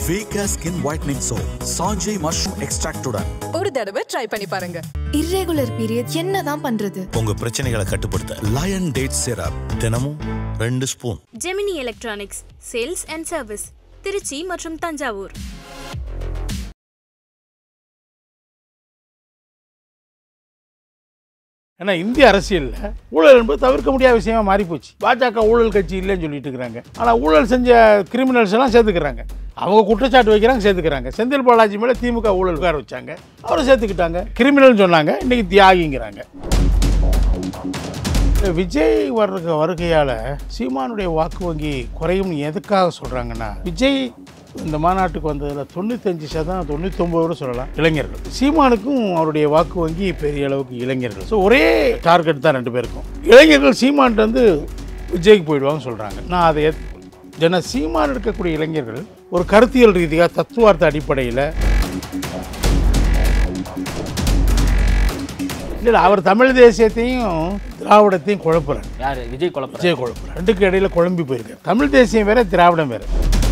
Vega skin whitening soap சாஞ்சி mushroom எக்ஸ்ட்ராக்டுடன் ஒரு தடவை ட்ரை பண்ணி பாருங்க இர்ரெகுலர் பீரியட் என்னதான் பண்றது உங்க பிரச்சனைகளை கட்டுப்படுத்த லயன் டேட் சிரப் தினமும் ரெண்டு spoon Gemini electronics sales and service Trichy மற்றும் தஞ்சாவூர் ஏன்னா இந்திய அரசியலில் ஊழல் என்பது தவிர்க்க முடியாத விஷயமா மாறி போச்சு பாஜக ஊழல் கட்சி இல்லைன்னு சொல்லிட்டு இருக்கிறாங்க ஆனால் ஊழல் செஞ்ச கிரிமினல்ஸ் எல்லாம் சேர்த்துக்கிறாங்க அவங்க குற்றச்சாட்டு வைக்கிறாங்க சேர்த்துக்கிறாங்க செந்தில் பாலாஜி மேலே திமுக ஊழல் உட்கார வச்சாங்க அவரை சேர்த்துக்கிட்டாங்க கிரிமினல்னு சொன்னாங்க இன்னைக்கு தியாகிங்கிறாங்க இந்த விஜய் வர்ற வருகையால் சீமானுடைய வாக்கு வங்கி குறையும் எதுக்காக சொல்கிறாங்கன்னா விஜய் இந்த மாநாட்டுக்கு வந்ததில் தொண்ணூத்தஞ்சு சதம் தொண்ணூத்தொம்பது கூட சொல்லலாம் இளைஞர்கள் சீமானுக்கும் அவருடைய வாக்கு வங்கி பெரிய அளவுக்கு இளைஞர்கள் ஸோ ஒரே டார்கெட் தான் ரெண்டு பேருக்கும் இளைஞர்கள் சீமான்ட்டு வந்து விஜய்க்கு போயிடுவாங்கன்னு சொல்கிறாங்க நான் அதை ஏத் ஏன்னா சீமான் இருக்கக்கூடிய இளைஞர்கள் ஒரு கருத்தியல் ரீதியாக தத்துவார்த்த அடிப்படையில் இல்லை அவர் தமிழ் தேசியத்தையும் திராவிடத்தையும் குழப்புறார் யாரு விஜய் குழப்பம் விஜய் குழப்பம் ரெண்டுக்கு இடையில குழம்பி போயிருக்காரு தமிழ் தேசியம் வேற திராவிடம் வேற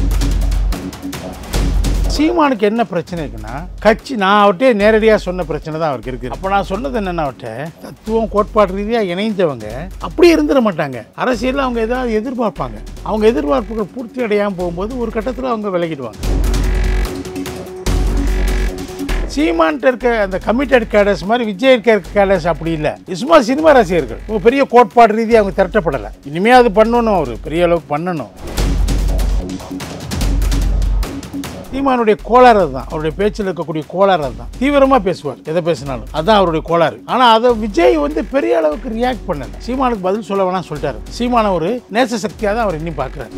சீமானுக்கு என்ன பிரச்சனை இருக்குன்னா கட்சி நான் அவர்கிட்ட நேரடியாக சொன்ன பிரச்சனை தான் அவருக்கு இருக்குது அப்போ நான் சொன்னது என்னென்ன அவர்கிட்ட தத்துவம் கோட்பாடு ரீதியாக இணைந்தவங்க அப்படியே இருந்துட மாட்டாங்க அரசியலில் அவங்க ஏதாவது எதிர்பார்ப்பாங்க அவங்க எதிர்பார்ப்புகள் பூர்த்தி அடையாமல் போகும்போது ஒரு கட்டத்தில் அவங்க விலகிடுவாங்க சீமான்ட்டு இருக்க அந்த கமிட்டட் கேடர்ஸ் மாதிரி விஜய் இருக்க கேடர்ஸ் அப்படி இல்லை சும்மா சினிமா ரசிகர்கள் ஒரு பெரிய கோட்பாடு ரீதியாக அவங்க திரட்டப்படலை இனிமே அது பண்ணணும் அவர் பெரிய அளவுக்கு பண்ணணும் சீமானுடைய கோளாறு அதுதான் அவருடைய பேச்சில் இருக்கக்கூடிய கோளாறு அதுதான் தீவிரமாக பேசுவார் எதை பேசினாலும் அதுதான் அவருடைய கோளாறு ஆனால் அதை விஜய் வந்து பெரிய அளவுக்கு ரியாக்ட் பண்ணல சீமானுக்கு பதில் சொல்ல வேணாம் சொல்லிட்டாரு சீமான ஒரு நேச சக்தியாக தான் அவர் இன்னும் பார்க்குறாரு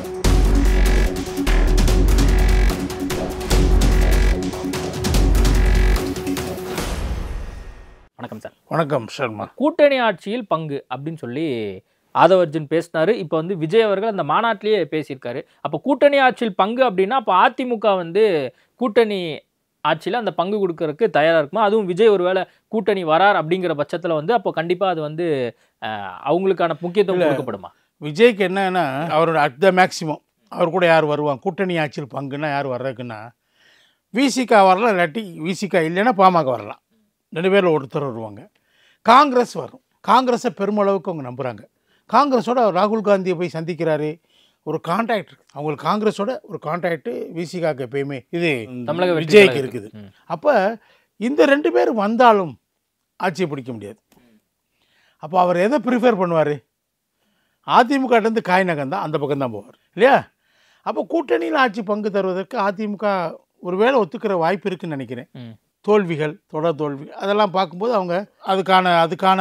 வணக்கம் சார் வணக்கம் சர்மா கூட்டணி ஆட்சியில் பங்கு அப்படின்னு சொல்லி ஆதவ அர்ஜுன் பேசினாரு இப்போ வந்து விஜய் அவர்கள் அந்த மாநாட்டிலேயே பேசியிருக்காரு அப்போ கூட்டணி ஆட்சியில் பங்கு அப்படின்னா அப்போ அதிமுக வந்து கூட்டணி ஆட்சியில் அந்த பங்கு கொடுக்கறதுக்கு தயாராக இருக்குமா அதுவும் விஜய் ஒருவேளை கூட்டணி வரார் அப்படிங்கிற பட்சத்தில் வந்து அப்போ கண்டிப்பாக அது வந்து அஹ், அவங்களுக்கான முக்கியத்துவம் இல்ல. கொடுக்கப்படுமா விஜய்க்கு என்னன்னா அவரோட அட் த மேக்ஸிமம் அவர் கூட யார் வருவாங்க கூட்டணி ஆட்சியில் பங்குன்னா யார் வர்றதுக்குன்னா விசிகா வரலாம் இல்லாட்டி விசிகா இல்லைன்னா பாமக வரலாம் ரெண்டு பேரில் ஒருத்தர் வருவாங்க காங்கிரஸ் வரும் காங்கிரஸை பெருமளவுக்கு அவங்க நம்புகிறாங்க காங்கிரஸோட ராகுல் காந்தியை போய் சந்திக்கிறாரு ஒரு கான்டாக்ட் அவங்களுக்கு காங்கிரஸோட ஒரு கான்டாக்ட் விசிகாக்கு எப்பயுமே இது தமிழக வெற்றி விஜய்க்கு கழகம் இருக்குது ம். அப்போ இந்த ரெண்டு பேர் வந்தாலும் ஆட்சியை பிடிக்க முடியாது அப்போ அவர் எதை ப்ரிஃபர் பண்ணுவார் அதிமுகட்டேருந்து காய் நகம் தான் அந்த பக்கம் தான் போவார் இல்லையா அப்போ கூட்டணியில் ஆட்சி பங்கு தருவதற்கு அதிமுக ஒருவேளை ஒத்துக்கிற வாய்ப்பு இருக்குன்னு நினைக்கிறேன் ம். தோல்விகள் தொடர் தோல்வி அதெல்லாம் பார்க்கும்போது அவங்க அதுக்கான அதுக்கான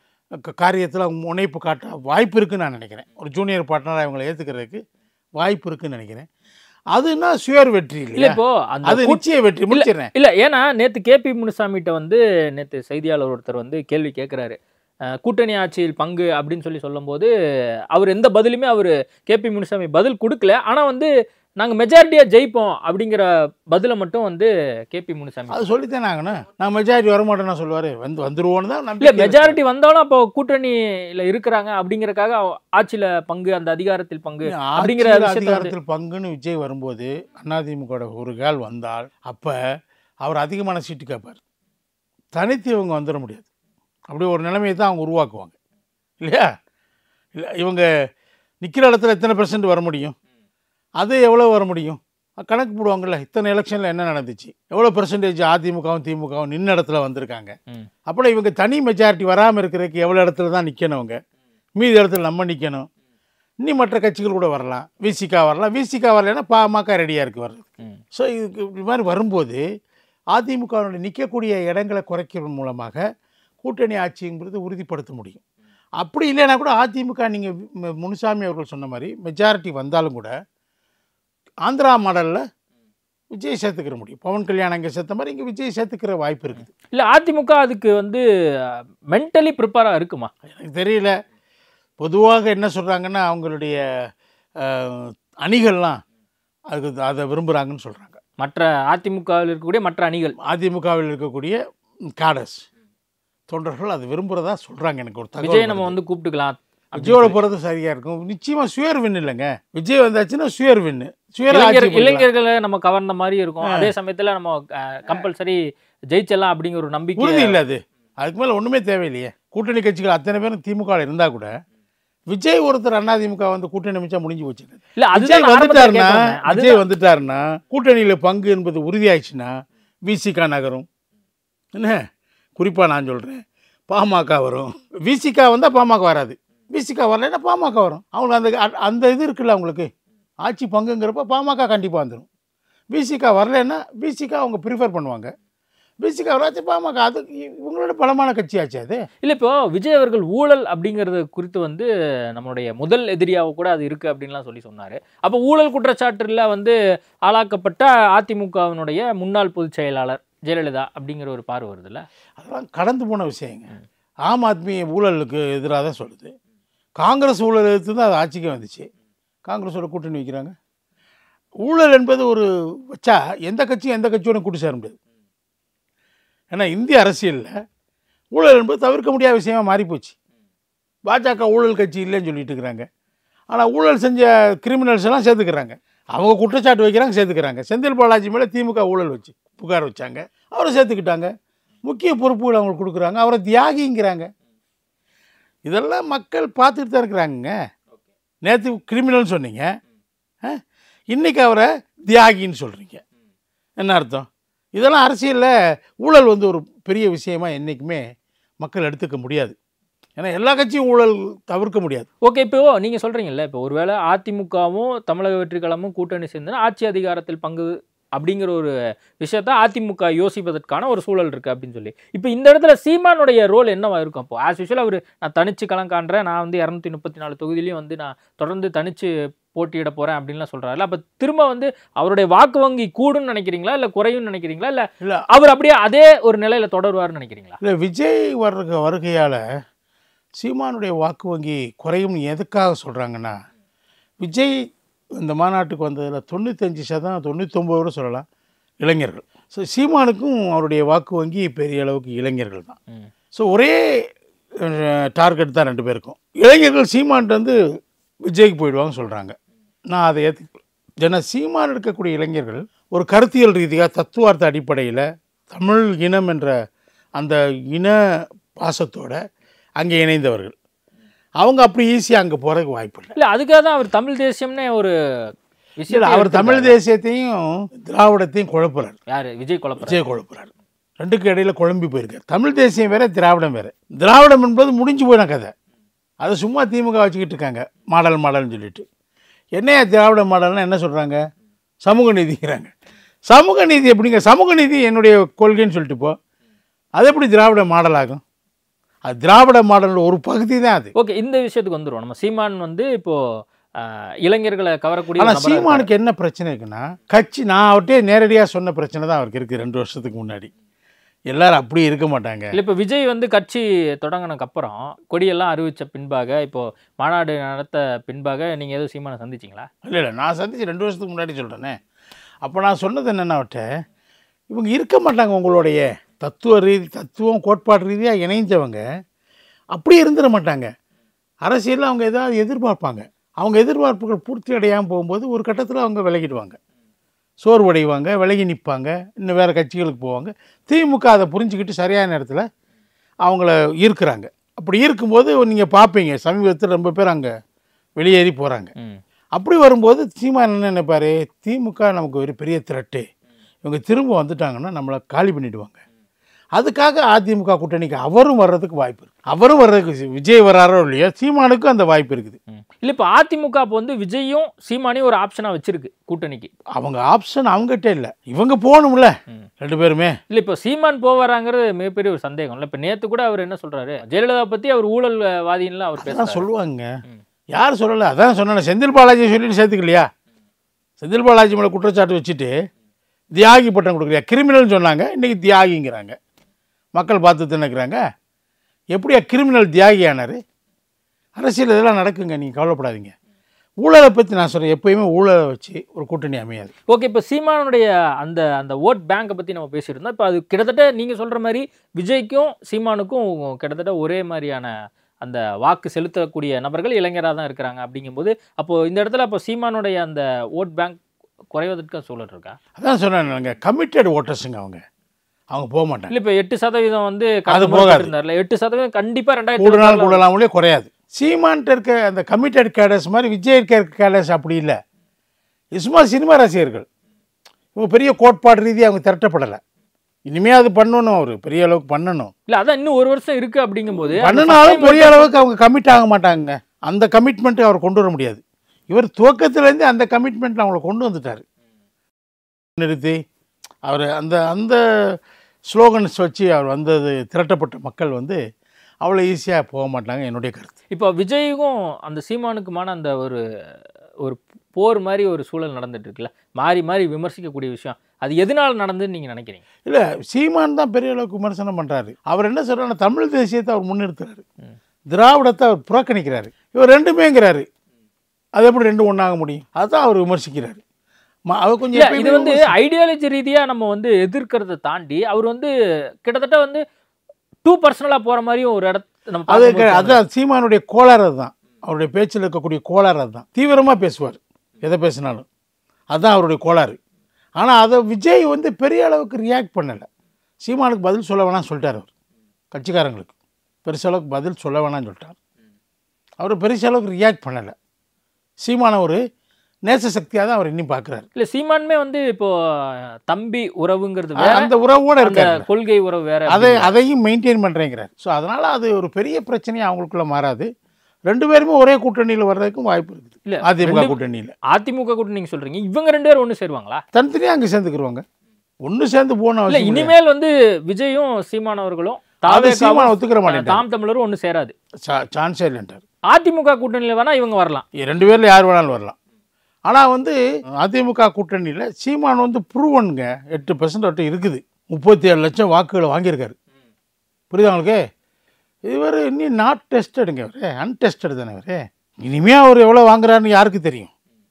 க- காரியத்தில் அவங்க முனைப்பு காட்ட வாய்ப்பு இருக்குன்னு நான் நினைக்கிறேன் ஒரு ஜூனியர் பார்ட்னராக அவங்களை ஏற்றுக்கிறதுக்கு வாய்ப்பு இருக்குன்னு நினைக்கிறேன் அதுனா சுயர் வெற்றி இல்ல இல்லையா இப்போ அந்த அது கூட்ட- நிச்சய வெற்றி முடிச்சிடுறேன் இல்ல ஏன்னா நேத்து கேபி முனுசாமிகிட்ட வந்து நேத்து செய்தியாளர் ஒருத்தர் வந்து கேள்வி கேட்குறாரு கூட்டணி ஆட்சியில் பங்கு அப்படின்னு சொல்லி சொல்லும்போது அவர் எந்த பதிலுமே அவர் கேபி முனுசாமி பதில் கொடுக்கல ஆனா வந்து நாங்க மெஜாரிட்டியா ஜெயிப்போம் அப்படிங்கிற பதிலை மட்டும் வந்து கேபி முனுசாமி அது சொல்லித்தானே ஆகணும் நான் மெஜாரிட்டி வரமாட்டேன்னு சொல்லுவார் வந்து வந்துருவோன்னு தான் இல்ல நம்பிக்கை இருக்கு. மெஜாரிட்டி வந்தாலும் அப்போ கூட்டணியில இருக்கிறாங்க அப்படிங்கறக்காக அவ- ஆட்சியில பங்கு அந்த அதிகாரத்தில் பங்கு அப்படிங்கிற ஆட்சியில் விஷயத்த வந்து- அதிகாரத்தில் பங்குன்னு விஜய் வரும்போது அதிமுக ஒரு கால் வந்தால் அப்போ அவர் அதிகமான சீட்டு கேட்பார் தனித்து இவங்க வந்துட முடியாது அப்படி ஒரு நிலைமையை தான் அவங்க உருவாக்குவாங்க இல்லையா இல்லை இவங்க நிற்கிற இடத்துல எத்தனை பெர்சன்ட் வர முடியும் அது எவ்வளோ வர முடியும் கணக்கு போடுவாங்கல்ல இத்தனை எலெக்ஷனில் என்ன நடந்துச்சு எவ்வளோ பெர்சன்டேஜ் அதிமுகவும் திமுகவும் நின்ன இடத்துல வந்திருக்காங்க ம். அப்புறம் இவங்க தனி மெஜாரிட்டி வராமல் இருக்கிறதுக்கு எவ்வளோ இடத்துல தான் நிற்கணுங்க மீதி இடத்துல நம்ம நிற்கணும் இன்னும் மற்ற கட்சிகள் கூட வரலாம் விசிகா வரலாம் விசிகா வரலைன்னா பாமக ரெடியாக இருக்குது வர்றது ம். ஸோ இதுக்கு இது மாதிரி வரும்போது அதிமுகவினுடைய நிற்கக்கூடிய இடங்களை குறைக்கிறது மூலமாக கூட்டணி ஆட்சிங்கிறது உறுதிப்படுத்த முடியும் அப்படி இல்லைன்னா கூட அதிமுக நீங்கள் முனுசாமி அவர்கள் சொன்ன மாதிரி மெஜாரிட்டி வந்தாலும் கூட ஆந்திரா மாடலில் விஜய் சேர்த்துக்கிற முடியும் பவன் கல்யாணம் இங்கே சேர்த்த மாதிரி இங்கே விஜய் சேர்த்துக்கிற வாய்ப்பு இருக்குது இல்ல அதிமுக அதுக்கு வந்து மென்டலி ப்ரிப்பேரா இருக்குமா எனக்கு தெரியல பொதுவாக என்ன சொல்கிறாங்கன்னா அவங்களுடைய அஹ், அணிகள்லாம் அதுக்கு அதை விரும்புகிறாங்கன்னு சொல்கிறாங்க மற்ற அதிமுகவில் இருக்கக்கூடிய மற்ற அணிகள் அதிமுகவில் இருக்கக்கூடிய காடர்ஸ் தொண்டர்கள் அது விரும்புகிறதா சொல்கிறாங்க எனக்கு ஒரு தகவல் விஜய் நம்ம வருது. வந்து கூப்பிட்டுக்கலாம் விஜயோட போகிறது சரியாக இருக்கும் நிச்சயமாக சுயர் வின் இல்லைங்க விஜய் வந்தாச்சுன்னா சுயர் வின்னு சுயர் ஆட்சி இளைஞர் பண்ணிக்கலாம். இளைஞர்களை நம்ம கவர்ந்த மாதிரி இருக்கும் அதே சமயத்துல நம்ம கம்பல்சரி ஜெயிச்சிடலாம் அப்படிங்கிற ஒரு நம்பிக்கை உறுதி இல்லை அது அதுக்கு மேலே ஒன்றுமே தேவையில்லையே கூட்டணி கட்சிகள் அத்தனை பேரும் திமுக இருந்தால் கூட விஜய் ஒருத்தர் அதிமுக வந்து கூட்டணி அமைச்சா முடிஞ்சு போச்சு இல்ல விஜய் அதுதான் நான் ஆரம்பத்துல வந்துட்டாருன்னா கேட்க வந்தேன். அதுதான் விஜய் வந்துட்டாருன்னா கூட்டணியில் பங்கு என்பது உறுதியாயிடுச்சுன்னா விசிகா நகரும் என்ன குறிப்பாக நான் சொல்கிறேன் பாமக வரும் விசிகா வந்தால் பாமக வராது விசிகா வரலைன்னா பாமக வரும் அவங்களுக்கு அந்த அ- அந்த இது இருக்குல்ல அவங்களுக்கு ஆட்சி பங்குங்கிறப்ப பாமக கண்டிப்பாக வந்துடும் விசிகா வரலைன்னா விசிகா அவங்க ப்ரிஃபர் பண்ணுவாங்க விசிகா வராச்சு பாமக அது இவங்களோட பலமான கட்சியாச்சு அது இல்ல இப்போ விஜய் அவர்கள் ஊழல் அப்படிங்கறது குறித்து வந்து நம்மளுடைய முதல் எதிரியாக கூட அது இருக்கு அப்படின்லாம் சொல்லி சொன்னாரு அப்போ ஊழல் குற்றச்சாட்டுல வந்து ஆளாக்கப்பட்ட அதிமுகவினுடைய முன்னாள் பொதுச் செயலாளர் ஜெயலலிதா அப்படிங்கிற ஒரு பார்வை வருதுல்ல அதெல்லாம் கடந்து போன விஷயங்க ஆம் ஆத்மி ஊழலுக்கு எதிராக தான் சொல்லுது காங்கிரஸ் ஊழல் எதிர்த்து தான் அது ஆட்சிக்கு வந்துச்சு காங்கிரஸோட கூட்டணி வைக்கிறாங்க ஊழல் என்பது ஒரு வச்சா எந்த கட்சியும் எந்த கட்சியோட கூட்டி சேர முடியாது ஏன்னா இந்திய அரசியலில் ஊழல் என்பது தவிர்க்க முடியாத விஷயமா மாறிப்போச்சு பாஜக ஊழல் கட்சி இல்லைன்னு சொல்லிட்டு இருக்கிறாங்க ஆனால் ஊழல் செஞ்ச கிரிமினல்ஸ் எல்லாம் சேர்த்துக்கிறாங்க அவங்க குற்றச்சாட்டு வைக்கிறாங்க சேர்த்துக்கிறாங்க செந்தில் பாலாஜி மேலே திமுக ஊழல் வச்சு புகார் வச்சாங்க அவரை சேர்த்துக்கிட்டாங்க முக்கிய பொறுப்புகள் அவங்களுக்கு கொடுக்குறாங்க அவரை தியாகிங்கிறாங்க இதெல்லாம் மக்கள் பார்த்துட்டு தான் இருக்கிறாங்கங்க நேற்று கிரிமினல்னு சொன்னீங்க ஆ? இன்னைக்கு அவரை தியாகின்னு சொல்கிறீங்க என்ன அர்த்தம் இதெல்லாம் அரசியலில் ஊழல் வந்து ஒரு பெரிய விஷயமா என்றைக்குமே மக்கள் எடுத்துக்க முடியாது ஏன்னா எல்லா கட்சியும் ஊழல் தவிர்க்க முடியாது ஓகே இப்போ நீங்க சொல்றீங்கல்ல இப்போ ஒருவேளை அதிமுகவும் தமிழக வெற்றி கழகமும் கூட்டணி சேர்ந்து ஆட்சி அதிகாரத்தில் பங்கு அப்படிங்கிற ஒரு விஷயத்த அதிமுக யோசிப்பதற்கான ஒரு சூழல் இருக்கு அப்படின்னு சொல்லி இப்போ இந்த இடத்துல சீமானுடைய ரோல் என்னவா இருக்கும் அப்போ ஆஸ் யூஷுவல் அவர் நான் தனிச்சு களம் காண்றேன் நான் வந்து இரநூத்தி முப்பத்தி நாலு தொகுதியிலையும் வந்து நான் தொடர்ந்து தனிச்சு போட்டியிட போறேன் அப்படின்லாம் சொல்றாருல அப்ப திரும்ப வந்து அவருடைய வாக்கு வங்கி கூடும்னு நினைக்கிறீங்களா இல்ல குறையும்னு நினைக்கிறீங்களா இல்ல இல்லை அவர் அப்படியே அதே ஒரு நிலையில தொடருவாருன்னு நினைக்கிறீங்களா இல்லை விஜய் வர்ற வருகையால் சீமானுடைய வாக்கு வங்கி குறையும் எதுக்காக சொல்கிறாங்கன்னா விஜய் இந்த மாநாட்டுக்கு வந்ததில் தொண்ணூத்தஞ்சு சதம் தொண்ணூத்தொம்பது கூட சொல்லலாம் இளைஞர்கள் ஸோ சீமானுக்கும் அவருடைய வாக்கு வங்கி பெரிய அளவுக்கு இளைஞர்கள் தான் ம். ஸோ ஒரே டார்கெட் தான் ரெண்டு பேருக்கும் இளைஞர்கள் சீமான்ட்டு வந்து விஜய்க்கு போயிடுவாங்கன்னு சொல்கிறாங்க நான் அதை ஏற்றுக்கல ஏன்னா சீமான் இருக்கக்கூடிய இளைஞர்கள் ஒரு கருத்தியல் ரீதியாக தத்துவார்த்த அடிப்படையில் தமிழ் இனம் என்ற அந்த இன பாசத்தோட அங்கே இணைந்தவர்கள் அவங்க அப்படி ஈஸியாக அங்கே போகிறதுக்கு வாய்ப்பு இல்லை இல்ல அதுக்காக தான் அவர் தமிழ் தேசியம்னு ஒரு இல்லை விஷயம் அவர் தமிழ் தேசியத்தையும் திராவிடத்தையும் குழப்புறார் யாரு விஜய் குழப்பம் விஜய் குழப்புறார் ரெண்டுக்கு இடையில குழம்பி போயிருக்கார் தமிழ் தேசியம் வேற திராவிடம் வேற திராவிடம் என்பது முடிஞ்சு போயின கதை அதை சும்மா திமுக வச்சுக்கிட்டு இருக்காங்க மாடல் மாடல்னு சொல்லிட்டு என்னையா திராவிட மாடல்னா என்ன சொல்கிறாங்க சமூக நீதிங்கிறாங்க சமூக நீதி எப்படிங்க சமூக நீதி என்னுடைய கொள்கைன்னு சொல்லிட்டு போ அது எப்படி திராவிட மாடல் ஆகும் அது திராவிட மாடலோட ஒரு பகுதி தான் அது ஓகே இந்த விஷயத்துக்கு வந்துருவோம் நம்ம சீமான் வந்து இப்போ ஆஹ், இளைஞர்களை கவரக்கூடிய ஒரு ஆனால் நபரா இருக்காரு. சீமானுக்கு என்ன பிரச்சனை இருக்குன்னா கட்சி நான் அவர்கிட்டே நேரடியாக சொன்ன பிரச்சனை தான் அவருக்கு இருக்குது ரெண்டு வருஷத்துக்கு முன்னாடி எல்லாரும் அப்படி இருக்க மாட்டாங்க இல்ல இப்போ விஜய் வந்து கட்சி தொடங்கினக்கு அப்புறம் கொடியெல்லாம் அறிவிச்ச பின்பாக இப்போ மாநாடு நடத்த பின்பாக நீங்க எதுவும் சீமானை சந்திச்சீங்களா இல்லை இல்லை நான் சந்திச்சு ரெண்டு வருஷத்துக்கு முன்னாடி சொல்கிறேனே அப்போ நான் சொன்னது என்னென்ன அவர்கிட்ட இவங்க இருக்க மாட்டாங்க உங்களுடைய தத்துவ ரீதி தத்துவம் கோட்பாடு ரீதியாக இணைஞ்சவங்க அப்படியே இருந்துட மாட்டாங்க அரசியலில் அவங்க ஏதாவது எதிர்பார்ப்பாங்க அவங்க எதிர்பார்ப்புகள் பூர்த்தி அடையாமல் போகும்போது ஒரு கட்டத்தில் அவங்க விலகிடுவாங்க சோர்வடைவாங்க விலகி நிற்பாங்க இன்னும் வேறு கட்சிகளுக்கு போவாங்க திமுக அதை புரிஞ்சுக்கிட்டு சரியான நேரத்தில் அவங்கள ஈர்க்கிறாங்க அப்படி ஈர்க்கும்போது நீங்கள் பார்ப்பீங்க சமீபத்தில் ரொம்ப பேர் அங்கே வெளியேறி போகிறாங்க ம் அப்படி வரும்போது சீமான் என்ன நினைப்பாரு திமுக நமக்கு ஒரு பெரிய த்ரெட்டு இவங்க திரும்ப வந்துட்டாங்கன்னா நம்மளை காலி பண்ணிடுவாங்க அதுக்காக அதிமுக கூட்டணிக்கு அவரும் வர்றதுக்கு வாய்ப்பு இருக்குது அவரும் வர்றதுக்கு சி- விஜய் வராரோ இல்லையோ சீமானுக்கும் அந்த வாய்ப்பு இருக்குது ம். இல்ல இப்போ அதிமுக அப்போ வந்து விஜயும் சீமானையும் ஒரு ஆப்ஷனா வச்சிருக்கு கூட்டணிக்கு அவங்க ஆப்ஷன் அவங்ககிட்ட இல்லை இவங்க போகணும்ல ம். ரெண்டு பேருமே இல்ல இப்போ சீமான் போவாராங்கிறது மிகப்பெரிய ஒரு சந்தேகம் இல்ல இப்போ நேத்து கூட அவர் என்ன சொல்றாரு ஜெயலலிதா பத்தி அவர் ஊழல் வாதின்லாம் அவர் அதான் பேசுறாரு சொல்லுவாங்க ம். யார் சொல்லலை அதான் சொன்னேன் செந்தில் பாலாஜி சொல்லிட்டு சேர்த்துக்கலையா செந்தில் பாலாஜி மேலே குற்றச்சாட்டு வச்சுட்டு தியாகி பட்டம் கொடுக்கலையா கிரிமினல்னு சொன்னாங்க இன்றைக்கி தியாகிங்கிறாங்க மக்கள் பார்த்து தின்னுக்கிறாங்க எப்படியா கிரிமினல் தியாகி ஆனார் அரசியல் இதெல்லாம் நடக்குங்க நீங்கள் கவலைப்படாதீங்க ஊழலை பற்றி நான் சொல்கிறேன் எப்பயுமே ஊழலை வச்சு ஒரு கூட்டணி அமையாது ஓகே இப்போ சீமானுடைய அந்த அந்த ஓட் பேங்கை பற்றி நம்ம பேசியிருந்தோம் இப்போ அது கிட்டத்தட்ட நீங்கள் சொல்கிற மாதிரி விஜய்க்கும் சீமானுக்கும் கிட்டத்தட்ட ஒரே மாதிரியான அந்த வாக்கு செலுத்தக்கூடிய நபர்கள் இளைஞராக தான் இருக்கிறாங்க அப்படிங்கும்போது அப்போ இந்த இடத்துல அப்போ சீமானுடைய அந்த ஓட் பேங்க் குறைவதற்கு சூழல் இருக்கா அதான் சொன்னேன் கமிட்டட் ஓட்டர்ஸுங்க அவங்க அவங்க போக மாட்டாங்க இல்ல இப்ப எட்டு சதவீதம் வந்து அது கடந்த முறை போகாது. இருந்தார்ல எட்டு சதவீதம் கண்டிப்பா ரெண்டாயிரத்தி கூடுனால் இருபத்தாறுல கூடலாமலே குறையாது சீமான்ட்டு இருக்க அந்த கமிட்டட் கேடர்ஸ் மாதிரி விஜய் இருக்க கேடர்ஸ் அப்படி இல்லை சும்மா சினிமா ரசிகர்கள் இவங்க பெரிய கோட்பாடு ரீதியாக அவங்க திரட்டப்படலை இனிமே அது பண்ணணும் அவர் பெரிய அளவுக்கு பண்ணணும் இல்ல அதான் இன்னும் ஒரு வருஷம் இருக்கு அப்படிங்கும்போது அந்த பண்ணினாலும் first பெரிய time அளவுக்கு அவங்க கமிட் ஆக மாட்டாங்க அந்த கமிட்மெண்ட்டை அவர் கொண்டு வர முடியாது இவர் துவக்கத்துலேருந்து அந்த கமிட்மெண்ட்டில் அவங்கள கொண்டு வந்துட்டார் நிறுத்தி அவர் அந்த அந்த ஸ்லோகன்ஸ் வச்சு அவர் வந்தது திரட்டப்பட்ட மக்கள் வந்து அவ்வளோ ஈஸியாக போக மாட்டாங்க என்னுடைய கருத்து இப்போ விஜய்க்கும் அந்த சீமானுக்குமான அந்த ஒரு ஒரு போர் மாதிரி ஒரு சூழல் நடந்துட்டு இருக்குல்ல மாறி மாறி விமர்சிக்கக்கூடிய விஷயம் அது எதனால நடந்துன்னு நீங்க நினைக்கிறீங்க இல்லை சீமான் தான் பெரிய அளவுக்கு விமர்சனம் பண்ணுறாரு அவர் என்ன சொல்கிறாருன்னா தமிழ் தேசியத்தை அவர் முன்னிறுத்துறாரு திராவிடத்தை அவர் புறக்கணிக்கிறாரு இவர் ரெண்டுமேங்கிறாரு அது எப்படி ரெண்டும் ஒன்றாக முடியும் அதுதான் அவர் விமர்சிக்கிறாரு ம- அவர் கொஞ்சம் இல்ல இது எப்பயுமே வந்து விமர்சி- ஐடியாலஜி ரீதியா நம்ம வந்து எதிர்க்கிறத தாண்டி அவர் வந்து கிட்டத்தட்ட வந்து டூ பர்சனலா போற மாதிரியும் ஒரு இடத்த நம்ம அது பார்க்கும்போது க- தோணுது. அதான் சீமானுடைய கோளாறு அதுதான் அவருடைய பேச்சில் இருக்கக்கூடிய கோளாறு அதுதான் தீவிரமாக பேசுவார் எதை பேசினாலும் அதுதான் அவருடைய கோளாறு ஆனால் அதை விஜய் வந்து பெரிய அளவுக்கு ரியாக்ட் பண்ணலை சீமானுக்கு பதில் சொல்ல வேணாம்னு சொல்லிட்டார் அவர் கட்சிக்காரங்களுக்கு பெருசளவுக்கு பதில் சொல்ல வேணாம்னு சொல்லிட்டார் அவர் பெருச அளவுக்கு ரியாக்ட் பண்ணலை சீமான ஒரு நேச சக்தியாக தான் அவர் இன்னும் பார்க்குறாரு இல்ல சீமானுமே வந்து இப்போ தம்பி உறவுங்கிறது வேற அந்த உறவோட அந்த இருக்காரு கொள்கை உறவு வேற அதை அதையும் மெயின்டைன் பண்ணுறேங்கிறார் ஸோ அதனால் அது ஒரு பெரிய பிரச்சனையாக அவங்களுக்குள்ள மாறாது ரெண்டு பேருமே ஒரே கூட்டணியில் வர்றதுக்கும் வாய்ப்பு இருக்குது இல்ல, அதிமுக ரெண்டு- கூட்டணியில் அதிமுக கூட நீங்க சொல்றீங்க இவங்க ரெண்டு பேரும் ஒண்ணு சேருவாங்களா தனித்தனியாக அங்கே சேர்ந்துக்குருவாங்க ஒன்று சேர்ந்து போன இல்ல அவசியம் இல்லை. இனிமேல் வந்து விஜயும் சீமானவர்களும் அது தாவேகாவும், சீமான் ஒத்துக்கிற மாட்டேன் தாம் தமிழரும் ஒண்ணு சேராது சான்ஸே இல்லைன்றார் அதிமுக கூட்டணியில வேணா இவங்க வரலாம் ரெண்டு பேரில் யார் வேணாலும் வரலாம் ஆனால் வந்து அதிமுக கூட்டணியில் சீமான் வந்து ப்ரூவனுங்க எட்டு பர்சன்ட் வட்டம் இருக்குது முப்பத்தி ஏழு லட்சம் வாக்குகளை வாங்கியிருக்காரு புரியுதா உங்களுக்கு இவர் இன்னும் நாட் டெஸ்டடுங்க இவர் அன்டெஸ்டட் தானே இவர் இனிமே அவர் எவ்வளோ வாங்குறாருன்னு யாருக்கு தெரியும்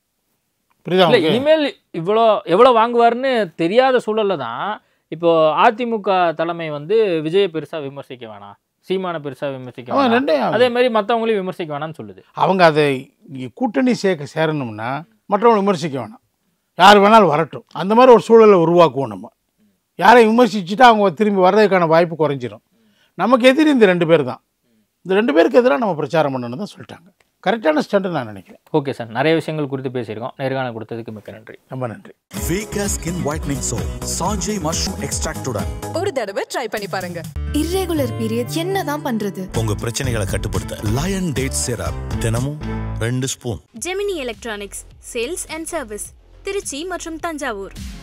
புரியுதா இல்ல உங்களுக்கு இனிமேல் இவ்வளோ எவ்வளவு வாங்குவாருன்னு தெரியாத சூழல்ல தான் இப்போ அதிமுக தலைமை வந்து விஜய பெருசா விமர்சிக்க வேணாம் சீமான பெருசா விமர்சிக்க அவன் வேணாம் ரெண்டே அதே மாதிரி மத்தவங்களையும் விமர்சிக்க வேணாம்னு சொல்லுது அவங்க அதை இங்க கூட்டணி சேர்க்க சேரணும்னா மற்றவங்களை விமர்சிக்க வேணாம் யார் வேணாலும் வரட்டும் அந்த மாதிரி ஒரு சூழலை உருவாக்குவோம் நம்ம யாரை விமர்சிச்சுட்டா அவங்க திரும்பி வர்றதுக்கான வாய்ப்பு குறைஞ்சிரும் நமக்கு எதிரி இந்த ரெண்டு பேர் தான் இந்த ரெண்டு பேருக்கு எதிராக நம்ம பிரச்சாரம் பண்ணணும்னு தான் சொல்லிட்டாங்க கரெக்டான ஸ்டண்ட் நான் நினைக்கிறேன் ஓகே சார் நிறைய விஷயங்கள் குறித்து பேசியிருக்கோம் நேர்காணல் கொடுத்ததுக்கு மிக்க நன்றி ரொம்ப நன்றி Vega Skin Whitening Soap, Sanjay Mushroom Extract உடன் ஒரு தடவை ட்ரை பண்ணி பாருங்க இர்ரெகுலர் பீரியட் என்னதான் பண்றது உங்க பிரச்சனைகளை கட்டுப்படுத்த Lion Date Syrup, தினமும் ரெண்டு spoon Gemini electronics sales and service Trichy மற்றும் தஞ்சாவூர்